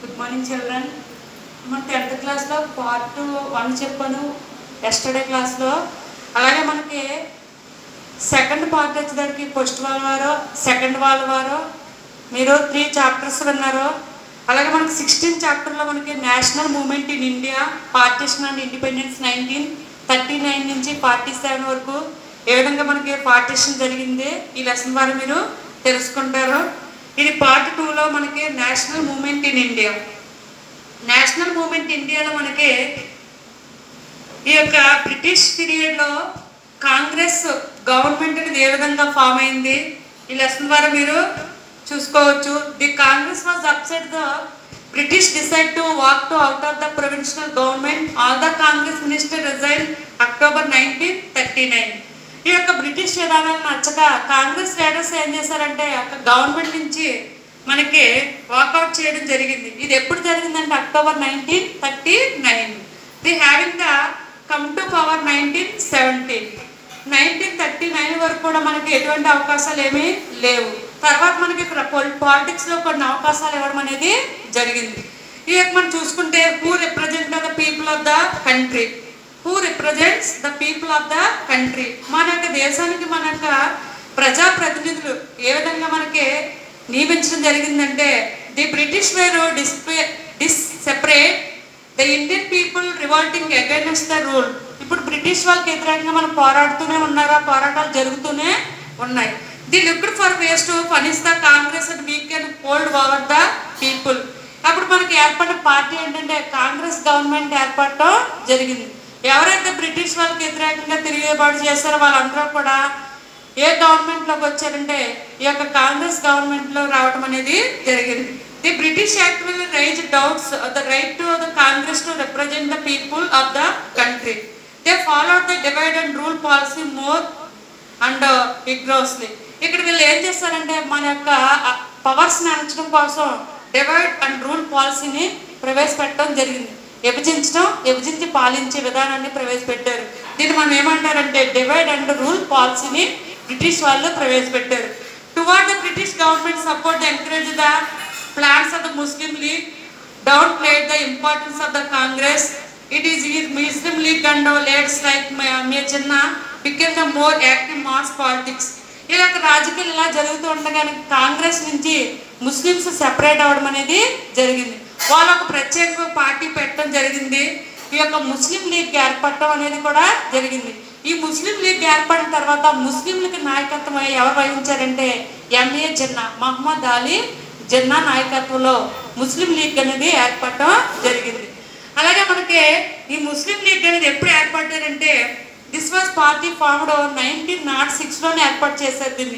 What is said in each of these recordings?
Good morning children మన tenth క్లాస్లో part one చెప్పాను ఎస్టర్డే క్లాస్లో అలాగే మనకి సెకండ్ పార్ట్ వచ్చేసరికి ఫస్ట్ వాళ్ళ వారు సెకండ్ వాళ్ళ వారు మీరు త్రీ చాప్టర్స్ విన్నారు అలాగే మనకి సిక్స్టీన్ చాప్టర్లో మనకి national movement in India partition and independence nineteen thirty nine నుంచి ఫార్టీ సెవెన్ వరకు ఏ విధంగా మనకి పార్టీషన్ జరిగింది ఈ లెసన్ ద్వారా మీరు తెలుసుకుంటారు ఇది పార్ట్ టూలో మనకి national movement in India national movement ఇండియాలో మనకి ఈ యొక్క బ్రిటిష్ పీరియడ్లో కాంగ్రెస్ గవర్నమెంట్ అనేది ఏ విధంగా ఫామ్ అయింది ఈ లెసన్ ద్వారా మీరు చూసుకోవచ్చు the Congress was upset the British decide to walk to out of the provincial government all the Congress minister resign October nineteen thirty nine ఈ యొక్క బ్రిటిష్ విధానాలు నచ్చక కాంగ్రెస్ లీడర్స్ ఏం చేశారంటే అక్కడ గవర్నమెంట్ నుంచి మనకి వాకౌట్ చేయడం జరిగింది ఇది ఎప్పుడు జరిగిందంటే October nineteen thirty nine the having the come to power nineteen seventeen nineteen thirty nine వరకు కూడా మనకి ఎటువంటి అవకాశాలు ఏమీ లేవు తర్వాత మనకి ఇక్కడ పాలిటిక్స్ లో కొన్ని అవకాశాలు ఇవ్వడం అనేది జరిగింది ఈ యొక్క మనం చూసుకుంటే who represent the people of the country who represents the people of the country మన యొక్క దేశానికి మన యొక్క ప్రజాప్రతినిధులు ఏ విధంగా మనకి నియమించడం జరిగిందంటే ది బ్రిటిష్ వేరు display dis separate the Indian people revolting against the rule ఇప్పుడు బ్రిటిష్ వాళ్ళకి వ్యతిరేకంగా మనం పోరాడుతూనే ఉన్నారా పోరాటాలు జరుగుతూనే ఉన్నాయి the looked for ways to punish the Congress and weak and hold over the people అప్పుడు మనకి ఏర్పడిన పార్టీ ఏంటంటే కాంగ్రెస్ గవర్నమెంట్ ఏర్పడటం జరిగింది ఎవరైతే బ్రిటిష్ వాళ్ళకి వ్యతిరేకంగా తిరిగేబాటు చేస్తారో వాళ్ళందరూ కూడా ఏ గవర్నమెంట్లోకి వచ్చారంటే ఈ యొక్క కాంగ్రెస్ గవర్నమెంట్లో రావడం అనేది జరిగింది the British act will rise doubts the right to the Congress to represent the people of the country they follow the divide and rule policy more and vigorously ఇక్కడ వీళ్ళు ఏం చేస్తారంటే మన యొక్క పవర్స్ని అణచడం కోసం డివైడ్ అండ్ రూల్ పాలసీని ప్రవేశపెట్టడం జరిగింది విభజించడం విభజించి పాలించే విధానాన్ని ప్రవేశపెట్టారు దీన్ని మనం ఏమంటారంటే డివైడ్ అండ్ రూల్ పాలసీని బ్రిటిష్ వాళ్ళు ప్రవేశపెట్టారు toward the British government support encourage the plans of the Muslim League downplayed the importance of the Congress it is Muslim League and leads like me Jinnah became the more active mass politics ఇలా రాజకీయాలు ఇలా జరుగుతూ ఉండగానే కాంగ్రెస్ నుంచి Muslims separate అవ్వడం అనేది జరిగింది వాళ్ళు ఒక ప్రత్యేక పార్టీ పెట్టడం జరిగింది ఈ యొక్క ముస్లిం లీగ్ ఏర్పడటం అనేది కూడా జరిగింది ఈ ముస్లిం లీగ్ ఏర్పడిన తర్వాత ముస్లింలకి నాయకత్వం ఎవరు వహించారంటే ఎంఏ జిన్నా మహమ్మద్ అలీ జిన్నా నాయకత్వంలో ముస్లిం లీగ్ అనేది ఏర్పడటం జరిగింది అలాగే మనకి ఈ ముస్లిం లీగ్ అనేది ఎప్పుడు ఏర్పడ్డారంటే this was party formed nineteen not సిక్స్లోనే ఏర్పాటు చేశారు దీన్ని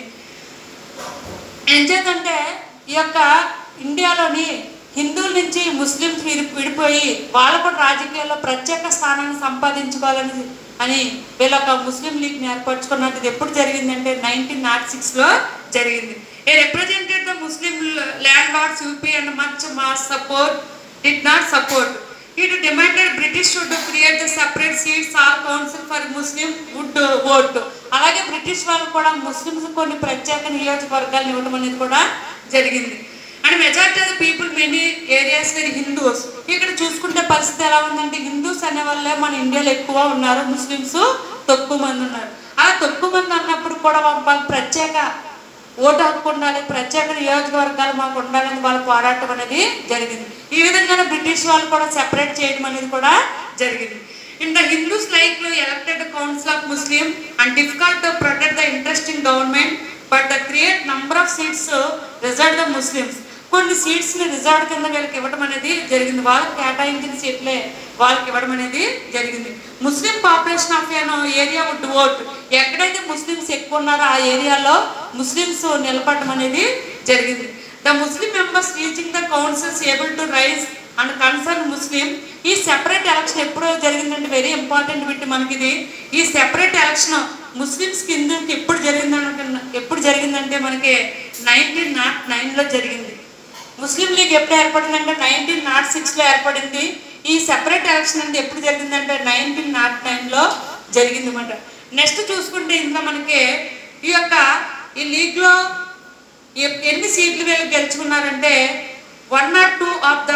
ఏం చేద్దంటే ఈ యొక్క ఇండియాలోని హిందువుల నుంచి ముస్లిమ్స్ విడి విడిపోయి వాళ్ళు కూడా రాజకీయాల్లో ప్రత్యేక స్థానాన్ని సంపాదించుకోవాలని అని వీళ్ళు ఒక ముస్లిం లీగ్ని ఏర్పరచుకున్నది ఇది ఎప్పుడు జరిగిందంటే నైన్టీన్ నాట్ సిక్స్లో జరిగింది a represented the Muslim landlords UP and much mass support did not support it demanded British should create the separate seats all council for Muslim would vote అలాగే బ్రిటిష్ వాళ్ళు కూడా Muslims కొన్ని ప్రత్యేక నియోజకవర్గాలను ఇవ్వడం అనేది కూడా జరిగింది and majority of the people many areas very Hindus ఇక్కడ చూసుకుంటే పరిస్థితి ఎలా ఉందంటే హిందూస్ అనే వాళ్ళే మన ఇండియాలో ఎక్కువ ఉన్నారు ముస్లిమ్స్ తక్కువ మంది ఉన్నారు ఆ తక్కువ మంది అన్నప్పుడు కూడా వాళ్ళకి ప్రత్యేక ఓటు హక్కు ఉండాలి ప్రత్యేక నియోజకవర్గాలు మాకు ఉండాలని వాళ్ళు పోరాటం అనేది జరిగింది ఈ విధంగానే బ్రిటిష్ వాళ్ళు కూడా సెపరేట్ చేయడం అనేది కూడా జరిగింది in the Hindus like elected council of Muslim and difficult to protect the interesting government but the create number of seats reserve the Muslims కొన్ని సీట్స్ని రిజర్వ్ కింద వీళ్ళకి ఇవ్వడం అనేది జరిగింది వాళ్ళకి కేటాయించిన సీట్లే వాళ్ళకి ఇవ్వడం అనేది జరిగింది Muslim population of any area would vote ఎక్కడైతే ముస్లిమ్స్ ఎక్కువ ఉన్నారో ఆ ఏరియాలో ముస్లిమ్స్ నిలబడడం అనేది జరిగింది the Muslim members reaching the councils able to rise and concern Muslim ఈ సెపరేట్ ఎలక్షన్ ఎప్పుడు జరిగిందంటే వెరీ ఇంపార్టెంట్ బిట్ మనకి ఇది ఈ సెపరేట్ ఎలక్షన్ ముస్లిమ్స్ కిందకి ఎప్పుడు జరిగిందంటే ఎప్పుడు జరిగిందంటే మనకి నైన్టీన్ నాట్ నైన్లో జరిగింది ముస్లిం లీగ్ ఎప్పుడు ఏర్పడిందంటే నైన్టీన్ నాట్ సిక్స్లో ఏర్పడింది ఈ సెపరేట్ ఎలక్షన్ అనేది ఎప్పుడు జరిగిందంటే నైన్టీన్ నాట్ నైన్లో జరిగింది అనమాట నెక్స్ట్ చూసుకుంటే ఇందులో మనకి ఈ యొక్క ఈ లీగ్లో ఎ- ఎన్ని సీట్లు వీళ్ళు గెలుచుకున్నారంటే one not two of the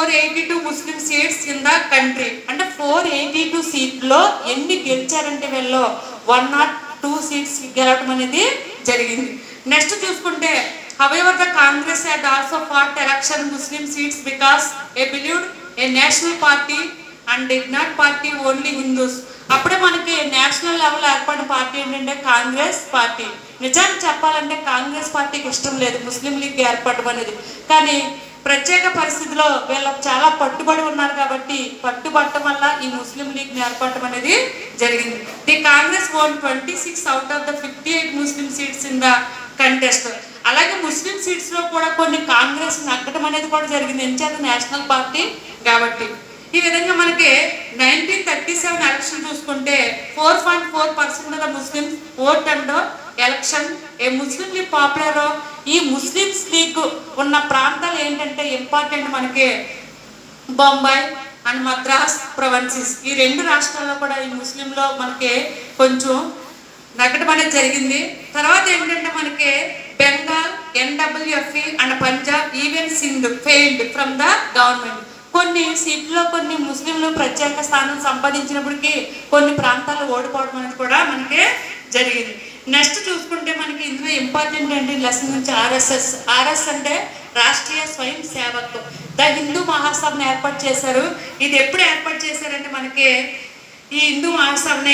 four eighty two Muslim seats in the country అంటే ఫోర్ ఎయిటీ టూ సీట్లో ఎన్ని గెలిచారంటే వీళ్ళు వన్ నాట్ టూ సీట్స్ గెలవడం అనేది జరిగింది నెక్స్ట్ చూసుకుంటే however the Congress had also fought election Muslim seats because a believed a national party and did not party only Hindus అప్పుడే మనకి నేషనల్ లెవెల్ ఏర్పడిన పార్టీ ఏంటంటే కాంగ్రెస్ పార్టీ నిజానికి చెప్పాలంటే కాంగ్రెస్ పార్టీకి ఇష్టం లేదు ముస్లిం లీగ్ ఏర్పడడం అనేది కానీ ప్రత్యేక పరిస్థితిలో వీళ్ళు చాలా పట్టుబడి ఉన్నారు కాబట్టి పట్టుబట్టడం వల్ల ఈ ముస్లిం లీగ్ ఏర్పడటం అనేది జరిగింది the Congress won twenty six out of the fifty eight Muslim seats in the contest అలాగే ముస్లిం సీట్స్ లో కూడా కొన్ని కాంగ్రెస్ నగ్గడం అనేది కూడా జరిగింది ఎంచేత నేషనల్ పార్టీ కాబట్టి ఈ విధంగా మనకి నైన్టీన్ థర్టీ సెవెన్ ఎలక్షన్ చూసుకుంటే four point four percent the Muslim vote and election a Muslim League popular ఈ ముస్లిమ్స్ లీగ్ ఉన్న ప్రాంతాలు ఏంటంటే ఇంపార్టెంట్ మనకి బొంబాయి అండ్ మద్రాస్ ప్రొవెన్సీస్ ఈ రెండు రాష్ట్రాల్లో కూడా ఈ ముస్లింలో మనకి కొంచెం నగటం అనేది జరిగింది తర్వాత ఏంటంటే మనకి Bengal NWFP and Punjab even Sindh failed from the government కొన్ని సీట్లో కొన్ని ముస్లింలు ప్రత్యేక స్థానం సంపాదించినప్పటికీ కొన్ని ప్రాంతాల్లో ఓడిపోవడం అనేది కూడా మనకి జరిగింది నెక్స్ట్ చూసుకుంటే మనకి ఇందులో ఇంపార్టెంట్ ఏంటి లెసన్ నుంచి ఆర్ఎస్ఎస్ ఆర్ఎస్ అంటే రాష్ట్రీయ స్వయం సేవక్ ద హిందూ మహాసభను ఏర్పాటు చేశారు ఇది ఎప్పుడు ఏర్పాటు చేశారంటే మనకి ఈ హిందూ మహాసభనే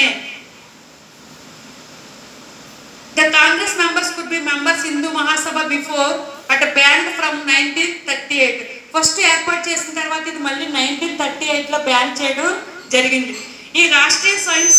The Congress members could be members Hindu Mahasabha before at a banned from 1938. First ఏర్పాటు చేసిన తర్వాత ఇది మళ్ళీ నైన్టీన్ థర్టీ ఎయిట్లో బ్యాన్ చేయడం జరిగింది ఈ Rashtriya Swayam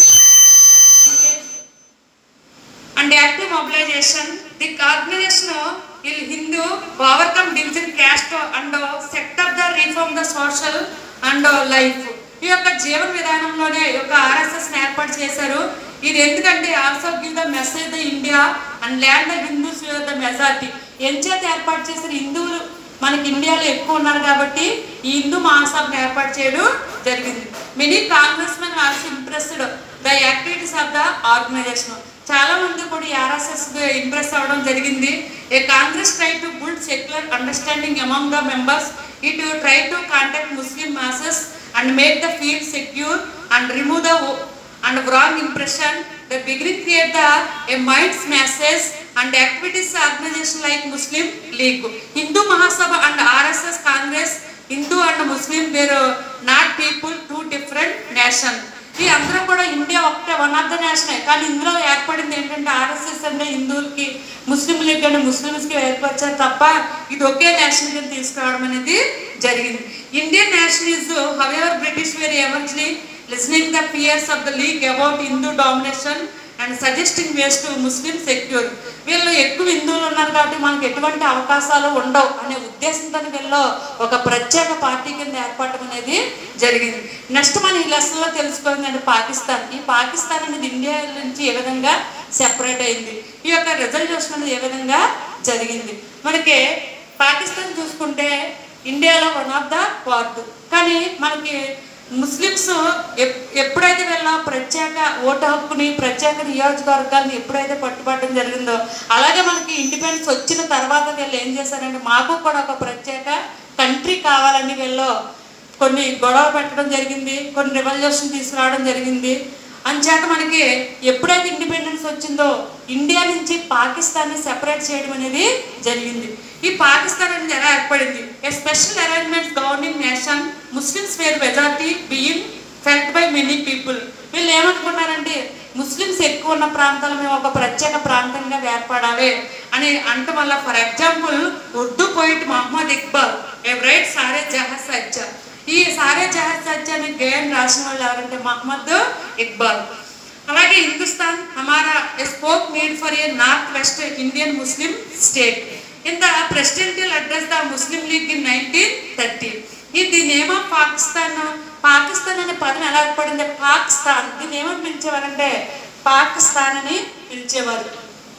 and active mobilization the organization ill Hindu overcome division caste and set off the reform the social and life ఈ యొక్క జీవన విధానంలోనే ఈ యొక్క ఆర్ఎస్ఎస్ ఏర్పాటు చేశారు ఇది ఎందుకంటే also give the message the India and land the Hindus the majority ఎంచేత ఏర్పాటు చేసిన హిందువులు మనకి ఇండియాలో ఎక్కువ ఉన్నారు కాబట్టి ఈ హిందూ మహాసభను ఏర్పాటు చేయడం జరిగింది many Congress men also impressed the activities of the organization చాలా మంది కూడా ఈ ఆర్ఎస్ఎస్ ఇంప్రెస్ అవ్వడం జరిగింది a Congress try to build secular understanding among the members it try to contact Muslim masses and make the field secure and remove the and wrong impression the beginning create the a minds masses and activities organization like muslim league hindu mahasabha and rss congress hindu and muslim were not people two different nation ఈ అందరూ కూడా India ఒకటే one of the నేషనే కానీ ఇందులో ఏర్పడింది ఏంటంటే RSS అంటే హిందువులకి ముస్లిం లీగ్ అంటే ముస్లిమ్స్కి ఏర్పరిచారు తప్ప ఇది ఒకే నేషన్ కింద తీసుకురావడం అనేది జరిగింది Indian nation is however British were emerge listening the fears of the league about Hindu domination and suggesting ways to Muslim secure వీళ్ళు ఎక్కువ హిందువులు ఉన్నారు కాబట్టి మనకు ఎటువంటి అవకాశాలు ఉండవు అనే ఉద్దేశంతో వీళ్ళు ఒక ప్రత్యేక పార్టీ కింద ఏర్పడటం అనేది జరిగింది నెక్స్ట్ మనం ఈ లెసన్లో తెలుసుకోవాలంటే పాకిస్తాన్ ఈ పాకిస్తాన్ అనేది ఇండియా నుంచి ఏ విధంగా సెపరేట్ అయింది ఈ యొక్క రిజల్యూషన్ అనేది ఏ విధంగా జరిగింది మనకి పాకిస్తాన్ చూసుకుంటే ఇండియాలో వన్ ఆఫ్ ద పార్ట్ కానీ మనకి ముస్లిమ్స్ ఎప్- ఎప్పుడైతే వీళ్ళ ప్రత్యేక ఓటు హక్కుని ప్రత్యేక నియోజకవర్గాలను ఎప్పుడైతే పట్టుబట్టడం జరిగిందో అలాగే మనకి ఇండిపెండెన్స్ వచ్చిన తర్వాత వీళ్ళు ఏం చేశారంటే మాకు కూడా ఒక ప్రత్యేక కంట్రీ కావాలని వీళ్ళు కొన్ని గొడవ పెట్టడం జరిగింది కొన్ని రెవల్యూషన్ తీసుకురావడం జరిగింది అంచేత మనకి ఎప్పుడైతే ఇండిపెండెన్స్ వచ్చిందో ఇండియా నుంచి పాకిస్తాన్ని సెపరేట్ చేయడం అనేది జరిగింది ఈ పాకిస్తాన్ అనేది ఎలా ఏర్పడింది a special arrangements governing nation Muslims where majority being felt by many people వీళ్ళు ఏమనుకున్నారంటే ముస్లిమ్స్ ఎక్కువ ఉన్న ప్రాంతాలు మేము ఒక ప్రత్యేక ప్రాంతంగా ఏర్పడాలి అని అంటే వల్ల for example Urdu poet Mohammad Iqbal a write సారే జహాజ్ సజ్జా ఈ సారే జహాజ్ సజ్జాని గేయం రాసిన వాళ్ళు ఎవరంటే మహమ్మద్ ఇక్బాల్ అలాగే హిందుస్థాన్ హమారా spoke need for a north west Indian Muslim state in the presidential address the Muslim league in nineteen thirty ఈ దీని ఏమో పాకిస్తాన్ పాకిస్తాన్ అనే పదం ఎలా ఏర్పడింది పాకిస్తాన్ దీన్ని ఏమని పిలిచేవారంటే పాకిస్తాన్ అని పిలిచేవారు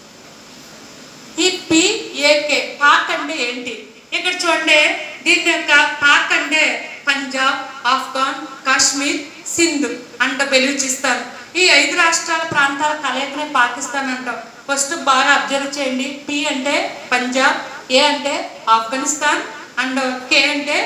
ఈ పిఏకే పాక్ అంటే ఏంటి ఇక్కడ చూడండి దీని యొక్క పాక్ అంటే పంజాబ్ ఆఫ్ఘాన్ కాశ్మీర్ సింధ్ అండ్ బెలూచిస్తాన్ ఈ ఐదు రాష్ట్రాల ప్రాంతాల కలయికనే పాకిస్తాన్ అంటాం ఫస్ట్ బాగా అబ్జర్వ్ చేయండి పి అంటే పంజాబ్ ఏ అంటే ఆఫ్ఘనిస్తాన్ అండ్ కే అంటే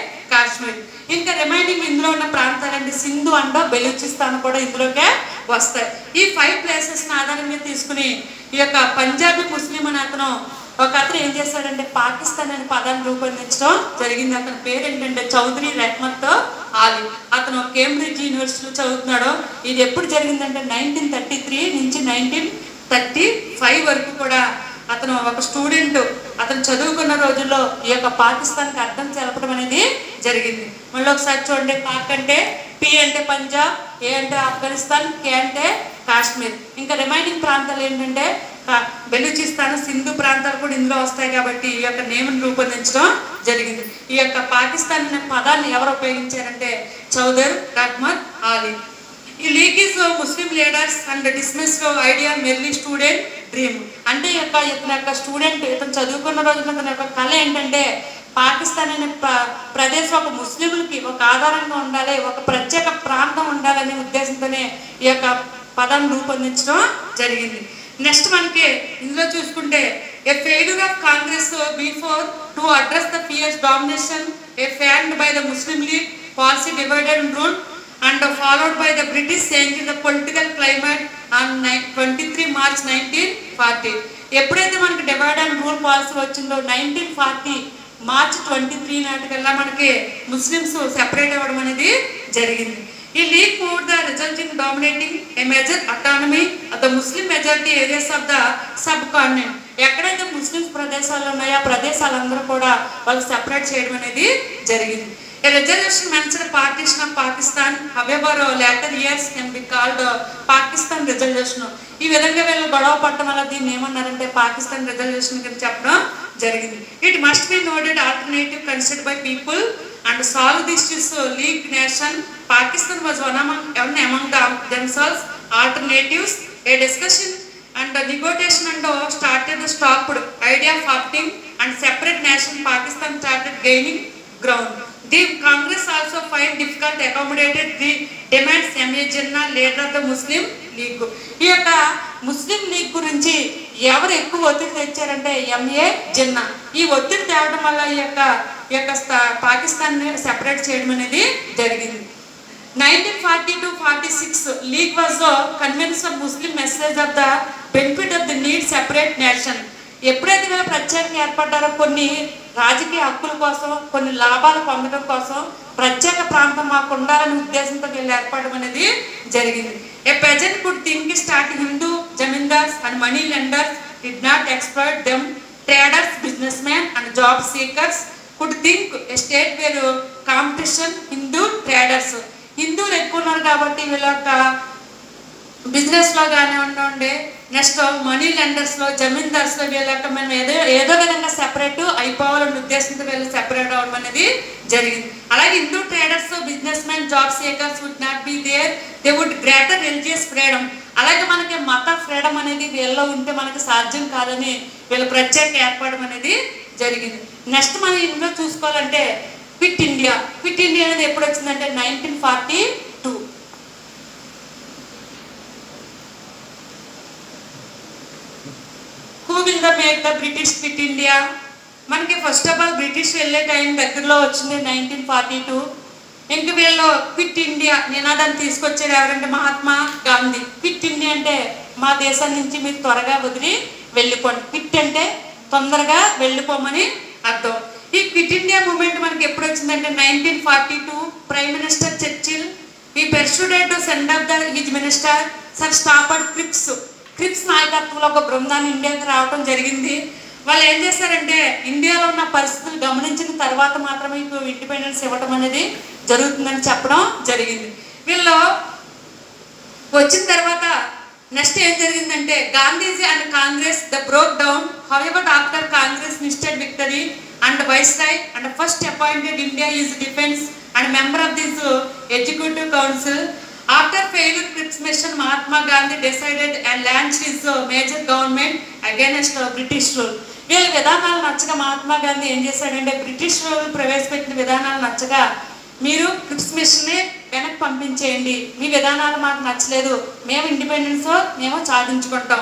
కాశ్మీర్ ఇంకా రిమైనింగ్ ఇందులో ఉన్న ప్రాంతాలంటే సింధు అండ్ బెలూచిస్తాన్ కూడా ఇందులోకే వస్తాయి ఈ ఫైవ్ ప్లేసెస్ ఆధారంగా తీసుకుని ఈ యొక్క పంజాబీ ముస్లిం అని అతను ఒక అతను ఏం చేశాడంటే పాకిస్తాన్ అనే పదాన్ని రూపొందించడం జరిగింది అతని పేరు ఏంటంటే చౌదరి రెహ్మత్ ఆలీ అతను కేంబ్రిడ్జ్ యూనివర్సిటీలో చదువుతున్నాడు ఇది ఎప్పుడు జరిగిందంటే నైన్టీన్ థర్టీ త్రీ నుంచి నైన్టీన్ థర్టీ ఫైవ్ వరకు కూడా అతను ఒక స్టూడెంట్ అతను చదువుకున్న రోజుల్లో ఈ యొక్క పాకిస్తాన్కి అర్థం తెలపడం అనేది జరిగింది మళ్ళీ ఒకసారి చూడండి పాక్ అంటే పి అంటే పంజాబ్ ఏ అంటే ఆఫ్ఘనిస్తాన్ కే అంటే కాశ్మీర్ ఇంకా రిమైనింగ్ ప్రాంతాలు ఏంటంటే కా- బెలూచిస్తాన్ సింధు ప్రాంతాలు కూడా ఇందులో వస్తాయి కాబట్టి ఈ యొక్క నేమ్ని రూపొందించడం జరిగింది ఈ యొక్క పాకిస్తాన్ అనే పదాన్ని ఎవరు ఉపయోగించారంటే చౌదర్ రహ్మద్ ఆలీ ఈ league is Muslim leaders and dismiss idea merely student dream అంటే ఈ యొక్క ఇతని యొక్క స్టూడెంట్ ఇతను చదువుకున్న రోజున ఇతని యొక్క కళ ఏంటంటే పాకిస్తాన్ అనే ప్ర- ప్రదేశం ఒక ముస్లింలకి ఒక ఆధారంగా ఉండాలి ఒక ప్రత్యేక ప్రాంతం ఉండాలనే ఉద్దేశంతోనే ఈ యొక్క పదాన్ని రూపొందించడం జరిగింది నెక్స్ట్ మనకి ఇందులో చూసుకుంటే a failure of Congress before to address the fears domination a fanned by the Muslim league policy divided and rule and followed by the British change in the political climate on twenty three March nineteen forty ఎప్పుడైతే మనకి divide and rule policy వచ్చిందో nineteen forty March twenty three నాటికల్లా మనకి Muslims separate అవ్వడం అనేది జరిగింది ఈ league move the result in dominating a measure autonomy of the Muslim majority areas of the subcontinent ఎక్కడైతే ముస్లిమ్స్ ప్రదేశాలు ఉన్నాయో ఆ ప్రదేశాలందరూ కూడా వాళ్ళు సెపరేట్ చేయడం అనేది జరిగింది A resolution mentioned partition of Pakistan, however, later years can be called uh, Pakistan resolution. ఈ విధంగా వీళ్ళు గొడవ పట్టడం వల్ల దీన్ని ఏమన్నారంటే పాకిస్తాన్ రిజల్యూషన్ కింద చెప్పడం జరిగింది it must be noted alternative considered by people and solve this is league nation Pakistan was one among one among the themselves alternatives a discussion and the negotiation and uh, started stopped idea of opting and separate nation Pakistan started gaining ground. The Congress also find difficult accommodated the demands M.A. Jinnah leader of the Muslim League. ఈ యొక్క ముస్లిం league గురించి ఎవరు ఎక్కువ ఒత్తిడి తెచ్చారంటే MA Jinnah ఈ ఒత్తిడి తేవడం వల్ల ఈ యొక్క ఈ యొక్క స్థా- పాకిస్తాన్ని సెపరేట్ చేయడం అనేది జరిగింది 1940 to 46 league was a convinced of muslim message of the benefit of the need separate nation ఎప్పుడైతే వీళ్ళు ప్రత్యేకంగా ఏర్పడ్డారో కొన్ని రాజకీయ హక్కుల కోసం కొన్ని లాభాలు పొందడం కోసం ప్రత్యేక ప్రాంతం మాకు ఉండాలనే ఉద్దేశంతో వీళ్ళు ఏర్పడడం అనేది జరిగింది a peasant could think start Hindu zamindars and money lenders did not exploit them traders business man and job seekers could think a state where competition Hindu traders హిందువులు ఎక్కువ ఉన్నారు కాబట్టి వీళ్ళ యొక్క బిజినెస్లో కానీ ఉండండి నెక్స్ట్ మనీ లెండర్స్లో జమీందార్స్లో వీళ్ళ యొక్క మనం ఏదో ఏదో విధంగా సెపరేట్ అయిపోవాలనే ఉద్దేశంతో వీళ్ళు సెపరేట్ అవ్వడం అనేది జరిగింది అలాగే Hindu traders business man job seekers would not be there they would greater religious freedom అలాగే మనకి మత ఫ్రీడమ్ అనేది వీళ్ళలో ఉంటే మనకి సాధ్యం కాదని వీళ్ళు ప్రత్యేక ఏర్పడడం అనేది జరిగింది నెక్స్ట్ మనం ఇందులో చూసుకోవాలంటే క్విట్ ఇండియా క్విట్ ఇండియా అనేది ఎప్పుడు వచ్చిందంటే nineteen forty two who will the make the British quit India మనకి ఫస్ట్ ఆఫ్ ఆల్ బ్రిటిష్ వెళ్ళే టైం దగ్గరలో వచ్చింది నైన్టీన్ ఫార్టీ టూ ఇంక వీళ్ళు క్విట్ ఇండియా నినాదాన్ని తీసుకొచ్చారు ఎవరంటే మహాత్మా గాంధీ క్విట్ ఇండియా అంటే మా దేశం నుంచి మీరు త్వరగా వదిలి వెళ్ళిపోండి క్విట్ అంటే తొందరగా వెళ్ళిపోమని అర్థం ఈ క్విట్ ఇండియా మూమెంట్ మనకి ఎప్పుడు వచ్చిందంటే nineteen forty two prime minister Churchill ఈ persuaded to send off the his minister sir Stafford Cripps Cripps నాయకత్వంలో ఒక బృందాన్ని ఇండియాకి రావడం జరిగింది వాళ్ళు ఏం చేశారంటే ఇండియాలో ఉన్న పరిస్థితులు గమనించిన తర్వాత మాత్రమే మీకు ఇండిపెండెన్స్ ఇవ్వటం అనేది జరుగుతుందని చెప్పడం జరిగింది వీళ్ళు వచ్చిన తర్వాత నెక్స్ట్ ఏం జరిగిందంటే Gandhiji and Congress the broke down however after Congress misted victory and viceroy and first appointed India is defence and member of this executive council after failure Cripps mission Mahatma Gandhi decided and launch his major government against British rule వీళ్ళ విధానాలు నచ్చగా మహాత్మా గాంధీ ఏం చేశాడంటే British rule ప్రవేశపెట్టిన విధానాలు నచ్చగా మీరు క్రిప్స్ మిషన్ని వెనక్కి పంపించేయండి మీ విధానాలు మాకు నచ్చలేదు మేము ఇండిపెండెన్స్ మేము సాధించుకుంటాం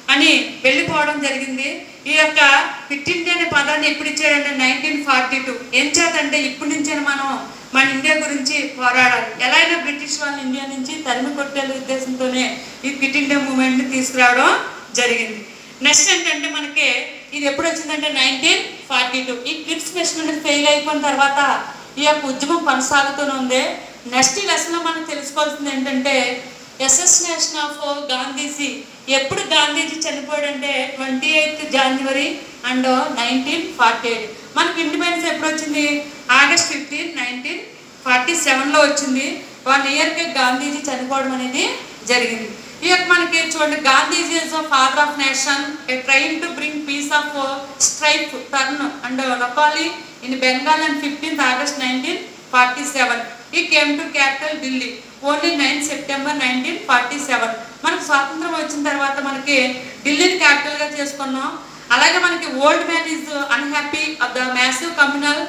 అని వెళ్ళిపోవడం జరిగింది ఈ యొక్క క్విట్ ఇండియా అనే పదాన్ని ఎప్పుడు ఇచ్చాడంటే నైన్టీన్ ఫార్టీ టూ ఏం చేతంటే ఇప్పటి నుంచే మనం మన ఇండియా గురించి పోరాడాలి ఎలా అయినా బ్రిటిష్ వాళ్ళు ఇండియా నుంచి తరిమి కొట్టే ఉద్దేశంతోనే ఈ క్విట్ ఇండియా మూమెంట్ని తీసుకురావడం జరిగింది నెక్స్ట్ ఏంటంటే మనకి ఇది ఎప్పుడు వచ్చిందంటే నైన్టీన్ ఫార్టీ టూ ఈ క్లిప్స్ క్వశ్చన్ అనేది ఫెయిల్ అయిపోయిన తర్వాత ఈ యొక్క ఉద్యమం కొనసాగుతూనే ఉంది నెక్స్ట్ ఈ లెసన్లో మనం తెలుసుకోవాల్సింది ఏంటంటే అసోసినేషన్ ఆఫ్ గాంధీజీ ఎప్పుడు గాంధీజీ చనిపోయాడంటే twenty eighth January and nineteen forty eight మనకి ఇండిపెండెన్స్ ఎప్పుడు వచ్చింది ఆగస్ట్ ఫిఫ్టీన్ నైన్టీన్ ఫార్టీ సెవెన్లో వచ్చింది వన్ ఇయర్కి గాంధీజీ చనిపోవడం అనేది జరిగింది ఈ యొక్క మనకి చూడండి Gandhiji is father of nation a train to bring peace of strife turn and locally in Bengal and fifteenth August nineteen forty seven ఈ came to capital Delhi only nine September nineteen forty seven మనకు స్వాతంత్రం వచ్చిన తర్వాత మనకి ఢిల్లీని క్యాపిటల్గా చేసుకున్నాం అలాగే మనకి old man is unhappy of the massive communal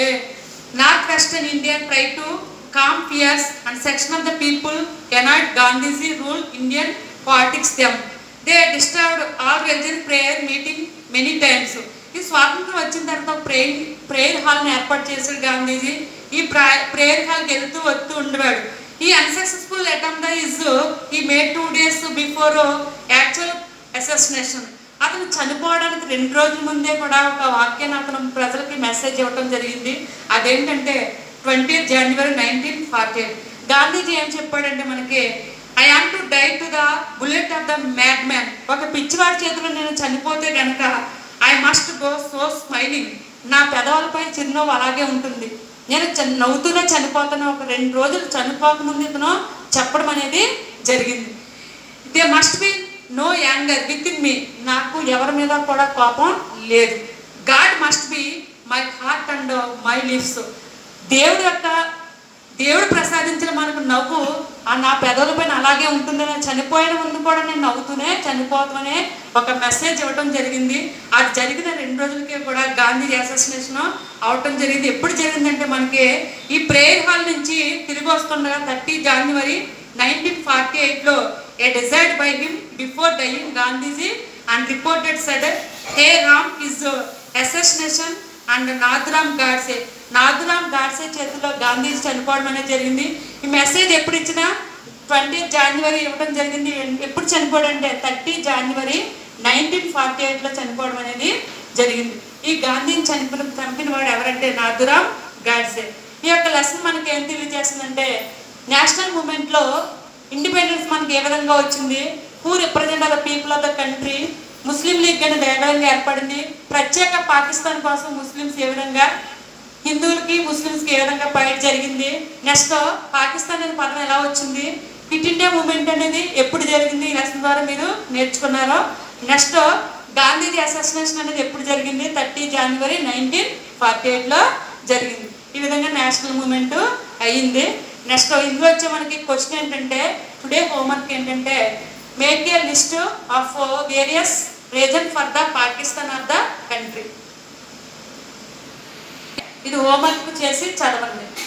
north western India try to calm fears and section of the people cannot Gandhiji rule Indian politics them. They disturbed all religious prayer meeting many times. ఈ స్వాతంత్రం వచ్చిన తర్వాత prayer prayer హాల్ని ఏర్పాటు చేశాడు గాంధీజీ ఈ prayer హాల్కి వెళ్తూ వస్తూ ఉండేవాడు ఈ అన్సక్సెస్ఫుల్ అటెంప్ట్ ఇస్ ఈ May two days before actual assassination అతను చనిపోవడానికి రెండు రోజుల ముందే కూడా ఒక వాక్యాన్ని అతను ప్రజలకి మెసేజ్ ఇవ్వడం జరిగింది అదేంటంటే twenty January nineteen forty eight Gandhiji ఏం చెప్పాడంటే మనకి I am to die to the bullet of the mad man ఒక పిచ్చివాడి చేతిలో నేను చనిపోతే కనుక I must go so smiling నా పెదవులపై చిరునవ్వు అలాగే ఉంటుంది నేను చ నవ్వుతూనే చనిపోతాను ఒక రెండు రోజులు చనిపోకముందు ఇతను చెప్పడం అనేది జరిగింది they must be no anger within me నాకు ఎవరి మీద కూడా కోపం లేదు God must be my heart and my lips దేవుడు యొక్క దేవుడు ప్రసాదించిన మనకు నవ్వు ఆ నా పెదవుల పైన అలాగే ఉంటుందని చనిపోయిన ముందు కూడా నేను నవ్వుతూనే చనిపోతామనే ఒక మెసేజ్ ఇవ్వడం జరిగింది అది జరిగిన రెండు రోజులకే కూడా గాంధీ అసోసినేషన్ అవటం జరిగింది ఎప్పుడు జరిగిందంటే మనకి ఈ ప్రేయర్ హాల్ నుంచి తిరిగి వస్తుండగా థర్టీ జనవరి నైన్టీన్ ఫార్టీ ఎయిట్లో a decide by him before dying Gandhiji and reported said హే Ram is assassination and Nathuram Godse Nathuram Godse చేతిలో గాంధీజీ చనిపోవడం అనేది జరిగింది ఈ మెసేజ్ ఎప్పుడు ఇచ్చినా ట్వంటీ జనవరి ఇవ్వడం జరిగింది ఎప్పుడు చనిపోవడం అంటే థర్టీ జనవరి నైన్టీన్ ఫార్టీ ఎయిట్లో చనిపోవడం అనేది జరిగింది ఈ గాంధీని చనిపోయిన చంపిన వాడు ఎవరంటే నాథురామ్ గాడ్సే ఈ యొక్క లెసన్ మనకి ఏం తెలియజేస్తుందంటే నేషనల్ మూమెంట్లో ఇండిపెండెన్స్ మనకి ఏ విధంగా వచ్చింది who represent of the people of the country Muslim league అనేది ఏ విధంగా ఏర్పడింది ప్రత్యేక పాకిస్తాన్ కోసం ముస్లిమ్స్ ఏ విధంగా హిందువులకి ముస్లిమ్స్కి ఏ విధంగా ఫైట్ జరిగింది నెక్స్ట్ పాకిస్తాన్ అనే పదం ఎలా వచ్చింది క్విట్ ఇండియా మూమెంట్ అనేది ఎప్పుడు జరిగింది ఈ లెసన్ ద్వారా మీరు నేర్చుకున్నారో నెక్స్ట్ గాంధీజీ అసోసినేషన్ అనేది ఎప్పుడు జరిగింది థర్టీ జనవరి నైన్టీన్ ఫార్టీ ఎయిట్లో జరిగింది ఈ విధంగా నేషనల్ మూమెంట్ అయ్యింది నెక్స్ట్ ఇందులో వచ్చే మనకి క్వశ్చన్ ఏంటంటే టుడే హోంవర్క్ ఏంటంటే make a list of various reason for the Pakistan of the country ఇది హోంవర్క్ చేసి చదవండి